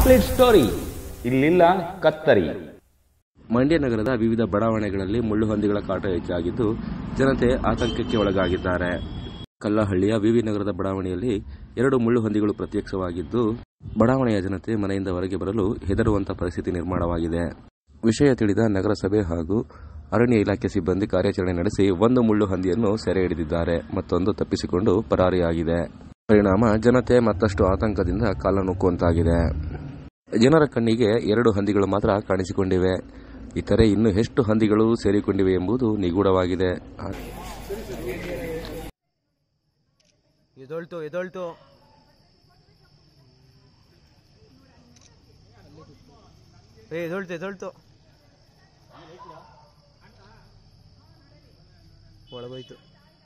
complete story ಇಲ್ಲಿಲ್ಲ ಕತ್ತರಿ ಮಂಡ್ಯ ನಗರದ ವಿವಿಧ ಬಡಾವಣೆಗಳಲ್ಲಿ ಮುಳ್ಳು ಹಂದಿಗಳ ಕಾಟ ಹೆಚ್ಚಾಗಿದ್ದು ಜನತೆ ಆತಂಕಕ್ಕೆ ಒಳಗಾಗಿದ್ದಾರೆ ಕಲ್ಲಹಳ್ಳಿಯ ವಿವಿ ನಗರದ ಬಡಾವಣೆಯಲ್ಲಿ ಎರಡು ಮುಳ್ಳು ಹಂದಿಗಳು ಪ್ರತ್ಯಕ್ಷವಾಗಿದ್ದು ಬಡಾವಣೆಯ ಜನತೆ ಮನೆಯಿಂದ ಹೊರಗೆ ಬರಲು ಹೆದರುವಂತ ಪರಿಸ್ಥಿತಿ ನಿರ್ಮಾಣವಾಗಿದೆ ವಿಷಯ ತಿಳಿದ ನಗರಸಭೆ ಹಾಗೂ ಅರಣ್ಯ ಇಲಾಖೆ ಸಿಬ್ಬಂದಿ ಕಾರ್ಯಾಚರಣೆ ನಡೆಸಿ ಒಂದು ಮುಳ್ಳು ಹಂದಿಯನ್ನು ಸೆರೆ ಹಿಡಿದಿದ್ದಾರೆ ಮತ್ತೊಂದು ತಪ್ಪಿಸಿಕೊಂಡು ಪರಾರಿಯಾಗಿದೆ ಪರಿಣಾಮ ಜನತೆ ಮತ್ತಷ್ಟು ಆತಂಕದಿಂದ ಕಾಲನುಕ್ಕುವಂತಾಗಿದೆ ಜನರ ಕಣ್ಣಿಗೆ ಎರಡು ಹಂದಿಗಳು ಮಾತ್ರ ಕಾಣಿಸಿಕೊಂಡಿವೆ ಇತರೆ ಇನ್ನು ಎಷ್ಟು ಹಂದಿಗಳು ಸೇರಿಕೊಂಡಿವೆ ಎಂಬುದು ನಿಗೂಢವಾಗಿದೆ ಎದೊಳ್ತು ಎದೊಳ್ತು ಏ ಎದೊಳ್ತು ಎದೊಳ್ತು ಒಳಗೋಯ್ತು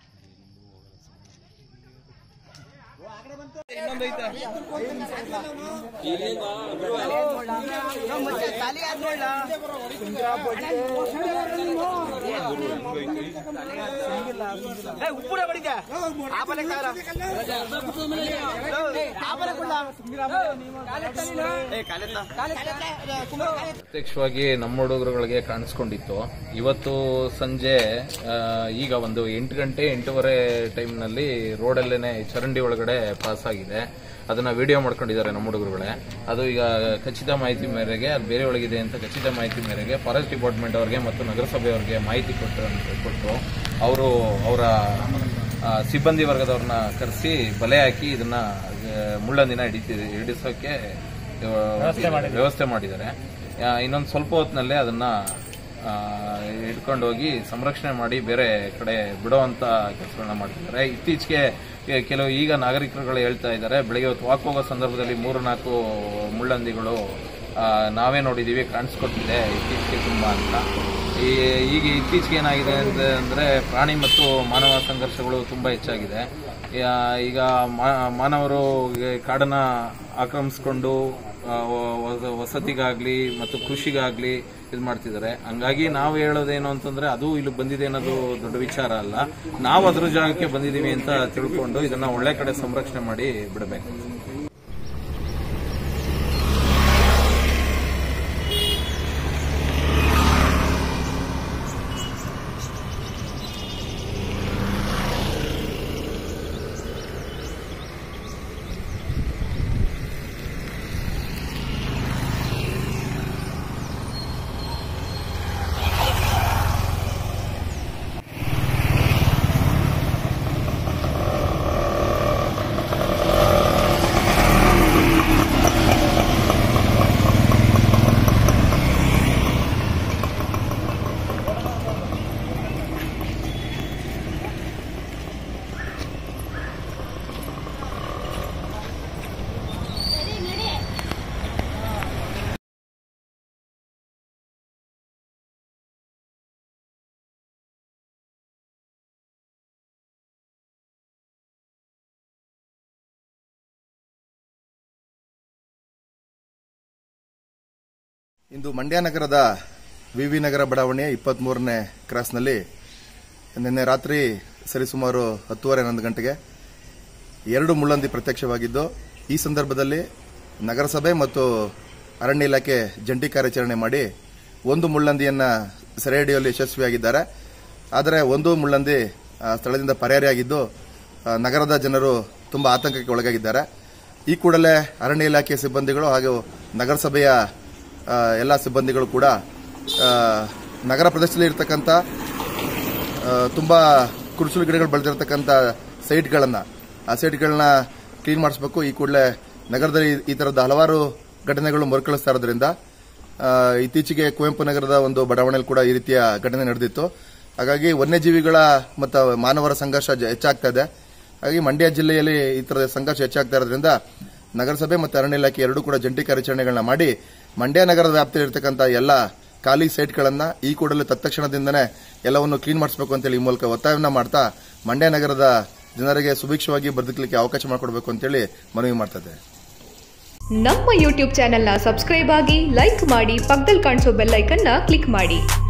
ಉಪ್ಪುಡ ಬಡಿದೆ ಆಪಲೆ ಪ್ರತ್ಯಕ್ಷವಾಗಿ ನಮ್ಮ ಹುಡುಗರುಗಳಿಗೆ ಕಾಣಿಸ್ಕೊಂಡಿತ್ತು ಇವತ್ತು ಸಂಜೆ ಆ, ಈಗ ಒಂದು ಎಂಟು ಗಂಟೆ ಎಂಟೂವರೆ ಟೈಮ್ನಲ್ಲಿ ರೋಡಲ್ಲೇನೆ ಚರಂಡಿ ಒಳಗಡೆ ಪಾಸ್ ಆಗಿದೆ ಅದನ್ನ ವಿಡಿಯೋ ಮಾಡ್ಕೊಂಡಿದ್ದಾರೆ ನಮ್ಮ ಹುಡುಗರುಗಳೇ ಅದು ಈಗ ಖಚಿತ ಮಾಹಿತಿ ಮೇರೆಗೆ ಅದು ಬೇರೆ ಒಳಗಿದೆ ಅಂತ ಖಚಿತ ಮಾಹಿತಿ ಮೇರೆಗೆ ಫಾರೆಸ್ಟ್ ಡಿಪಾರ್ಟ್ಮೆಂಟ್ ಅವರಿಗೆ ಮತ್ತು ನಗರಸಭೆಯವರಿಗೆ ಮಾಹಿತಿ ಕೊಟ್ಟು ಕೊಟ್ಟು ಅವರು ಅವರ ಆ, ಸಿಬ್ಬಂದಿ ವರ್ಗದವ್ರನ್ನ ಕರೆಸಿ ಬಲೆ ಹಾಕಿ ಇದನ್ನ ಆ, ಮುಳ್ಳಂದಿನ ಹಿಡಿತಿ ಹಿಡಿಸೋಕೆ ವ್ಯವಸ್ಥೆ ಮಾಡಿದ್ದಾರೆ ಇನ್ನೊಂದು ಸ್ವಲ್ಪ ಹೊತ್ತಿನಲ್ಲೇ ಅದನ್ನ ಆ, ಹಿಡ್ಕೊಂಡು ಹೋಗಿ ಸಂರಕ್ಷಣೆ ಮಾಡಿ ಬೇರೆ ಕಡೆ ಬಿಡುವಂತ ಕೆಲಸಗಳನ್ನ ಮಾಡ್ತಿದ್ದಾರೆ ಇತ್ತೀಚೆಗೆ ಕೆ- ಕೆಲವು ಈಗ ನಾಗರಿಕರುಗಳು ಹೇಳ್ತಾ ಇದ್ದಾರೆ ಬೆಳಿಗ್ಗೆ ಹೊತ್ತು ವಾಕ್ ಹೋಗೋ ಸಂದರ್ಭದಲ್ಲಿ ಮೂರು ನಾಲ್ಕು ಮುಳ್ಳಂದಿಗಳು ಆ, ನಾವೇ ನೋಡಿದೀವಿ ಕಾಣಿಸ್ಕೊಟ್ಟಿದೆ ಇತ್ತೀಚೆಗೆ ತುಂಬಾ ಅಂತ ಈ ಈಗ ಇತ್ತೀಚೆಗೆ ಏನಾಗಿದೆ ಅಂತ ಅಂದ್ರೆ ಪ್ರಾಣಿ ಮತ್ತು ಮಾನವ ಸಂಘರ್ಷಗಳು ತುಂಬಾ ಹೆಚ್ಚಾಗಿದೆ ಯಾ- ಈಗ ಮಾ- ಮಾನವರು ಈ ಕಾಡನ್ನ ಆಕ್ರಮಿಸ್ಕೊಂಡು ಆ, ವ- ವ- ವಸತಿಗಾಗ್ಲಿ ಮತ್ತು ಕೃಷಿಗಾಗ್ಲಿ ಇದು ಮಾಡ್ತಿದ್ದಾರೆ ಹಂಗಾಗಿ ನಾವು ಹೇಳೋದೇನು ಅಂತಂದ್ರೆ ಅದು ಇಲ್ಲಿ ಬಂದಿದೆ ಅನ್ನೋದು ದೊಡ್ಡ ವಿಚಾರ ಅಲ್ಲ ನಾವು ಅದ್ರ ಜಾಗಕ್ಕೆ ಬಂದಿದೀವಿ ಅಂತ ತಿಳ್ಕೊಂಡು ಇದನ್ನ ಒಳ್ಳೆ ಕಡೆ ಸಂರಕ್ಷಣೆ ಮಾಡಿ ಬಿಡಬೇಕು ಇಂದು ಮಂಡ್ಯ ನಗರದ ವಿವಿ ನಗರ ಬಡಾವಣೆಯ ಇಪ್ಪತ್ಮೂರನೇ ಕ್ರಾಸ್ನಲ್ಲಿ ನಿನ್ನೆ ರಾತ್ರಿ ಸರಿಸುಮಾರು ಹತ್ತುವರೆ ಹನ್ನೊಂದು ಗಂಟೆಗೆ ಎರಡು ಮುಳ್ಳಂದಿ ಪ್ರತ್ಯಕ್ಷವಾಗಿದ್ದು ಈ ಸಂದರ್ಭದಲ್ಲಿ ನಗರಸಭೆ ಮತ್ತು ಅರಣ್ಯ ಇಲಾಖೆ ಜಂಟಿ ಕಾರ್ಯಾಚರಣೆ ಮಾಡಿ ಒಂದು ಮುಳ್ಳಂದಿಯನ್ನ ಸೆರೆ ಹಿಡಿಯುವಲ್ಲಿ ಯಶಸ್ವಿಯಾಗಿದ್ದಾರೆ ಆದರೆ ಒಂದು ಮುಳ್ಳಂದಿ ಆ, ಸ್ಥಳದಿಂದ ಪರಾರಿಯಾಗಿದ್ದು ಆ, ನಗರದ ಜನರು ತುಂಬಾ ಆತಂಕಕ್ಕೆ ಒಳಗಾಗಿದ್ದಾರೆ ಈ ಕೂಡಲೇ ಅರಣ್ಯ ಇಲಾಖೆ ಸಿಬ್ಬಂದಿಗಳು ಹಾಗೂ ನಗರಸಭೆಯ ಆ, ಎಲ್ಲ ಸಿಬ್ಬಂದಿಗಳು ಕೂಡ ಆ, ನಗರ ಪ್ರದೇಶದಲ್ಲಿ ಇರತಕ್ಕಂಥ ತುಂಬಾ ಕುರುಚಲು ಗಿಡಗಳು ಬೆಳೆದಿರತಕ್ಕಂಥ ಸೈಟ್ಗಳನ್ನ ಆ ಸೈಟ್ಗಳನ್ನ ಕ್ಲೀನ್ ಮಾಡಿಸಬೇಕು ಈ ಕೂಡಲೇ ನಗರದಲ್ಲಿ ಈ ತರದ ಹಲವಾರು ಘಟನೆಗಳು ಮರುಕಳಿಸ್ತಾ ಇರೋದ್ರಿಂದ ಆ, ಇತ್ತೀಚೆಗೆ ಕುವೆಂಪು ನಗರದ ಒಂದು ಬಡಾವಣೆಯಲ್ಲಿ ಕೂಡ ಈ ರೀತಿಯ ಘಟನೆ ನಡೆದಿತ್ತು ಹಾಗಾಗಿ ವನ್ಯಜೀವಿಗಳ ಮತ್ತು ಮಾನವರ ಸಂಘರ್ಷ ಜ- ಹೆಚ್ಚಾಗ್ತಾ ಇದೆ ಹಾಗಾಗಿ ಮಂಡ್ಯ ಜಿಲ್ಲೆಯಲ್ಲಿ ಈ ತರದ ಸಂಘರ್ಷ ಹೆಚ್ಚಾಗ್ತಾ ಇರೋದ್ರಿಂದ ನಗರಸಭೆ ಮತ್ತು ಅರಣ್ಯ ಇಲಾಖೆ ಎರಡೂ ಕೂಡ ಜಂಟಿ ಕಾರ್ಯಾಚರಣೆಗಳನ್ನ ಮಾಡಿ ಮಂಡ್ಯ ನಗರದ ವ್ಯಾಪ್ತಿಯಲ್ಲಿ ಇರತಕ್ಕಂಥ ಎಲ್ಲ ಖಾಲಿ ಸೈಟ್ಗಳನ್ನ ಈ ಕೂಡಲೇ ತತ್ಕ್ಷಣದಿಂದನೇ ಎಲ್ಲವನ್ನು ಕ್ಲೀನ್ ಮಾಡಿಸಬೇಕು ಅಂತೇಳಿ ಈ ಮೂಲಕ ಒತ್ತಾಯವನ್ನ ಮಾಡ್ತಾ ಮಂಡ್ಯ ನಗರದ ಜನರಿಗೆ ಸುಭಿಕ್ಷವಾಗಿ ಬದುಕಲಿಕ್ಕೆ ಅವಕಾಶ ಮಾಡಿಕೊಡ್ಬೇಕು ಅಂತೇಳಿ ಮನವಿ ಮಾಡ್ತಾ ಇದ್ದೇವೆ ನಮ್ಮ ಯೂಟ್ಯೂಬ್ ಚಾನೆಲ್ನ ಸಬ್ಸ್ಕ್ರೈಬ್ ಆಗಿ ಲೈಕ್ ಮಾಡಿ ಪಕ್ಕದಲ್ಲಿ ಕಾಣಿಸೋ ಬೆಲ್ ಐಕನ್ನ ಕ್ಲಿಕ್ ಮಾಡಿ